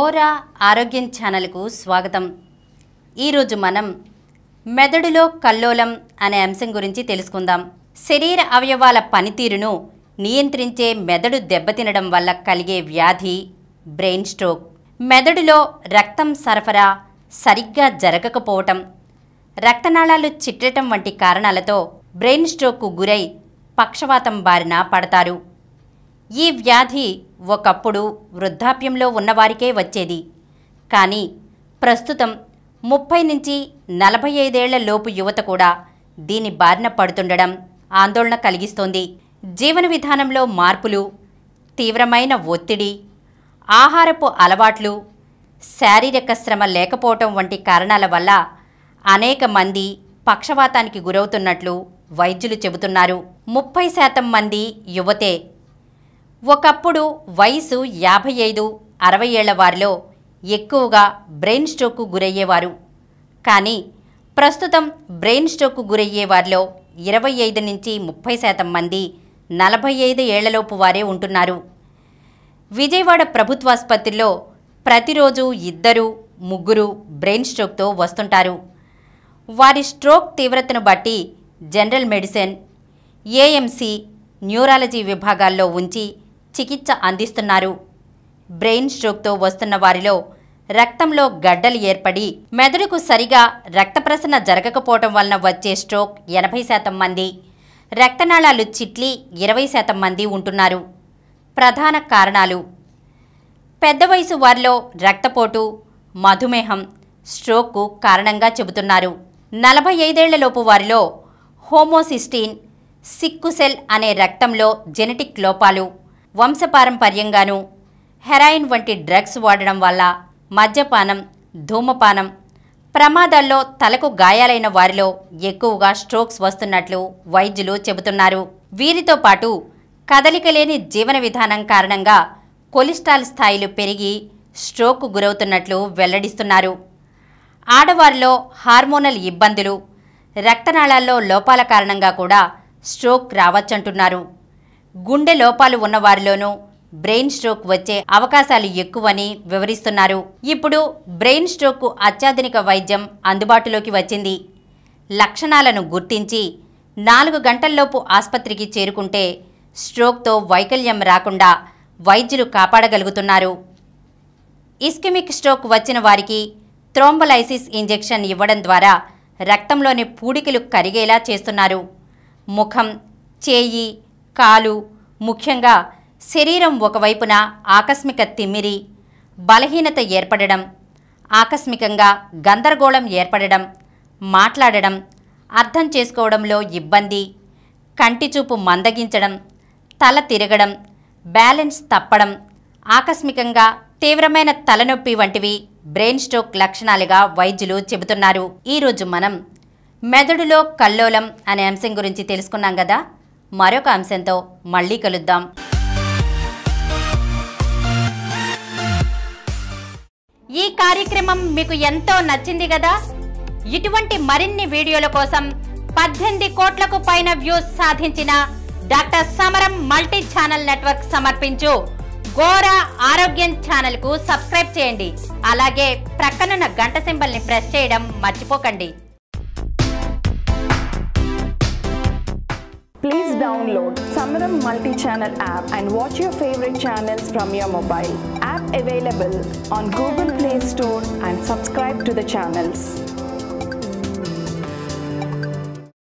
గోరా ఆరోగ్యం ఛానల్కు స్వాగతం ఈరోజు మనం మెదడులో కల్లోలం అనే అంశం గురించి తెలుసుకుందాం శరీర అవయవాల పనితీరును నియంత్రించే మెదడు దెబ్బతినడం వల్ల కలిగే వ్యాధి బ్రెయిన్ స్ట్రోక్ మెదడులో రక్తం సరఫరా సరిగ్గా జరగకపోవటం రక్తనాళాలు చిట్లటం వంటి కారణాలతో బ్రెయిన్ స్ట్రోక్కు గురై పక్షవాతం బారిన పడతారు ఈ వ్యాధి ఒకప్పుడు వృద్ధాప్యంలో ఉన్నవారికే వచ్చేది కానీ ప్రస్తుతం ముప్పై నుంచి నలభై ఐదేళ్ల లోపు యువత కూడా దీని బారిన పడుతుండడం ఆందోళన కలిగిస్తోంది జీవన విధానంలో మార్పులు తీవ్రమైన ఒత్తిడి ఆహారపు అలవాట్లు శారీరక శ్రమ లేకపోవటం వంటి కారణాల వల్ల అనేక మంది పక్షవాతానికి గురవుతున్నట్లు వైద్యులు చెబుతున్నారు ముప్పై శాతం మంది యువతే ఒకప్పుడు వయసు యాభై ఐదు అరవై ఏళ్ల వారిలో ఎక్కువగా బ్రెయిన్ స్ట్రోక్కు గురయ్యేవారు కానీ ప్రస్తుతం బ్రెయిన్ స్ట్రోక్కు గురయ్యే వారిలో ఇరవై ఐదు నుంచి ముప్పై శాతం మంది నలభై ఐదు ఏళ్లలోపు వారే ఉంటున్నారు విజయవాడ ప్రభుత్వాసుపత్రిలో ప్రతిరోజు ఇద్దరు ముగ్గురు బ్రెయిన్ స్ట్రోక్తో వస్తుంటారు వారి స్ట్రోక్ తీవ్రతను బట్టి జనరల్ మెడిసిన్ ఏఎంసీ న్యూరాలజీ విభాగాల్లో ఉంచి చికిత్స అందిస్తున్నారు బ్రెయిన్ స్ట్రోక్తో వస్తున్న వారిలో రక్తంలో గడ్డలు ఏర్పడి మెదడుకు సరిగా రక్త ప్రసరణ జరగకపోవటం వలన వచ్చే స్ట్రోక్ ఎనభై శాతం మంది రక్తనాళాలు చిట్లి ఇరవై శాతం మంది ఉంటున్నారు ప్రధాన కారణాలు పెద్ద వయసు వారిలో రక్తపోటు మధుమేహం స్ట్రోక్కు కారణంగా చెబుతున్నారు నలభై ఐదేళ్లలోపు వారిలో హోమోసిస్టీన్ సిక్కుసెల్ అనే రక్తంలో జెనెటిక్ లోపాలు వంశపారంపర్యంగాను హెరాయిన్ వంటి డ్రగ్స్ వాడడం వల్ల మద్యపానం ధూమపానం ప్రమాదాల్లో తలకు గాయాలైన వారిలో ఎక్కువగా స్ట్రోక్స్ వస్తున్నట్లు వైద్యులు చెబుతున్నారు వీరితో పాటు కదలిక లేని జీవన విధానం కారణంగా కొలెస్ట్రాల్ స్థాయిలు పెరిగి స్ట్రోక్కు గురవుతున్నట్లు వెల్లడిస్తున్నారు ఆడవారిలో హార్మోనల్ ఇబ్బందులు రక్తనాళాల్లో లోపాల కారణంగా కూడా స్ట్రోక్ రావచ్చంటున్నారు గుండె లోపాలు ఉన్నవారిలోనూ బ్రెయిన్ స్ట్రోక్ వచ్చే అవకాశాలు ఎక్కువని వివరిస్తున్నారు ఇప్పుడు బ్రెయిన్ స్ట్రోక్కు అత్యాధునిక వైద్యం అందుబాటులోకి వచ్చింది లక్షణాలను గుర్తించి నాలుగు గంటల్లోపు ఆసుపత్రికి చేరుకుంటే స్ట్రోక్తో వైకల్యం రాకుండా వైద్యులు కాపాడగలుగుతున్నారు ఇస్కెమిక్ స్ట్రోక్ వచ్చిన వారికి థ్రోంబలైసిస్ ఇంజెక్షన్ ఇవ్వడం ద్వారా రక్తంలోని పూడికలు కరిగేలా చేస్తున్నారు ముఖం చేయి కాలు ముఖ్యంగా శరీరం ఒకవైపున ఆకస్మిక తిమ్మిరి బలహీనత ఏర్పడడం ఆకస్మికంగా గందరగోళం ఏర్పడడం మాట్లాడడం అర్థం చేసుకోవడంలో ఇబ్బంది కంటిచూపు మందగించడం తల తిరగడం బ్యాలెన్స్ తప్పడం ఆకస్మికంగా తీవ్రమైన తలనొప్పి వంటివి బ్రెయిన్ స్ట్రోక్ లక్షణాలుగా వైద్యులు చెబుతున్నారు ఈరోజు మనం మెదడులో కల్లోలం అనే అంశం గురించి తెలుసుకున్నాం కదా మరొక అంశంతో మళ్ళీ కలుద్దాం ఈ కార్యక్రమం మీకు ఎంతో నచ్చింది కదా ఇటువంటి మరిన్ని వీడియోల కోసం పద్దెనిమిది కోట్లకు పైన వ్యూస్ సాధించిన డాక్టర్ సమరం మల్టీ ఛానల్ నెట్వర్క్ సమర్పించు గోరా ఆరోగ్యం ఛానల్ కు సబ్స్క్రైబ్ చేయండి అలాగే ప్రక్కనున్న గంట సింబల్ ని ప్రెస్ చేయడం మర్చిపోకండి Please download Samaram multi-channel app and watch your favorite channels from your mobile. App available on Google Play Store and subscribe to the channels.